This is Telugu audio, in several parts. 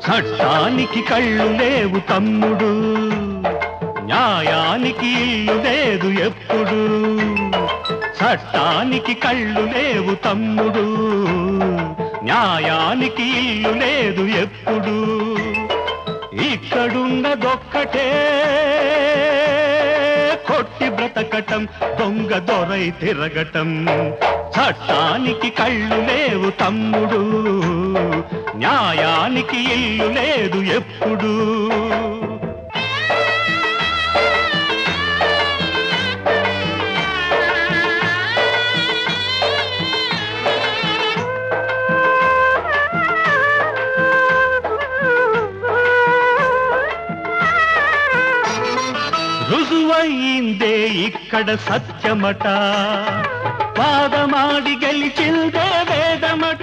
చట్టానికి కళ్ళు లేవు తమ్ముడు న్యాయానికి ఇల్లు లేదు ఎప్పుడు చట్టానికి కళ్ళు లేవు తమ్ముడు న్యాయానికి ఇల్లు లేదు ఎప్పుడు ఇక్కడున్నదొక్కటే కొట్టి బ్రతకటం దొంగ దొరై తిరగటం చట్టానికి కళ్ళు లేవు తమ్ముడు న్యాయానికి ఇల్లు లేదు ఎప్పుడు రుజువైందే ఇక్కడ సత్యమట పాదమాడి గెలిచిందే వేదమట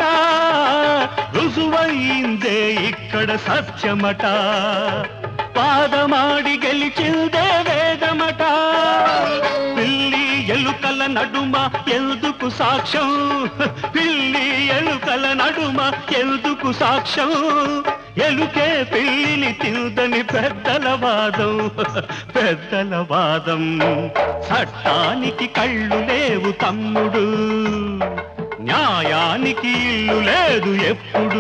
రుజువైందే ఇక్కడ సత్యమట పాదమాడి గెలిచిందే వేదమట పిల్లి ఎలుకల నడుమ ఎందుకు సాక్ష్యం పిల్లి ఎలుకల నడుమ ఎందుకు సాక్ష్యం ఎలుకే పిల్లిని తిందని పెద్దల వాదం పెద్దల వాదం చట్టానికి కళ్ళు లేవు తమ్ముడు న్యాయానికి ఇల్లు లేదు ఎప్పుడు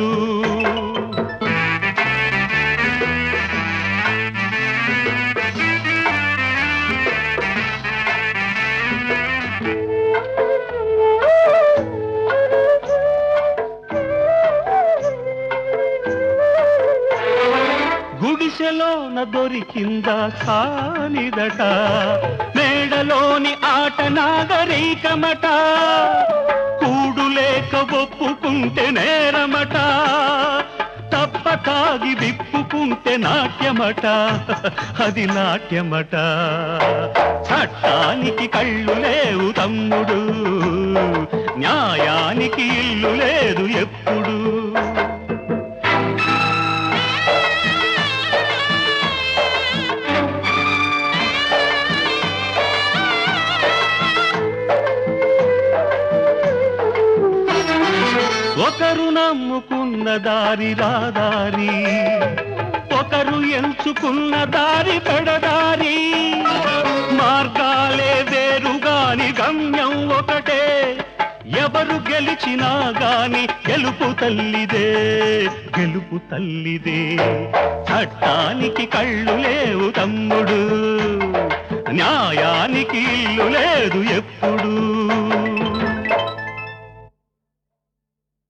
గుడిసెలోన దొరికిందా సానిదట మేడలోని ఆట నాగరికమట కూడు లేక ఒప్పుకుంటే నేరమట తప్ప తాగి విప్పుకుంటే నాట్యమట అది నాట్యమట చట్టానికి కళ్ళు లేవు తమ్ముడు న్యాయానికి ఇల్లు లేదు ఎప్పుడు ఒకరు నమ్ముకున్న దారి రాదారి ఒకరు ఎంచుకున్న దారి పెడదారి మార్గాలే వేరుగాని గమ్యం ఒకటే ఎవరు గెలిచినా గాని గెలుపు తల్లిదే గెలుపు తల్లిదే చట్టానికి కళ్ళు లేవు తమ్ముడు న్యాయానికి ఇల్లు లేదు ఎప్పుడు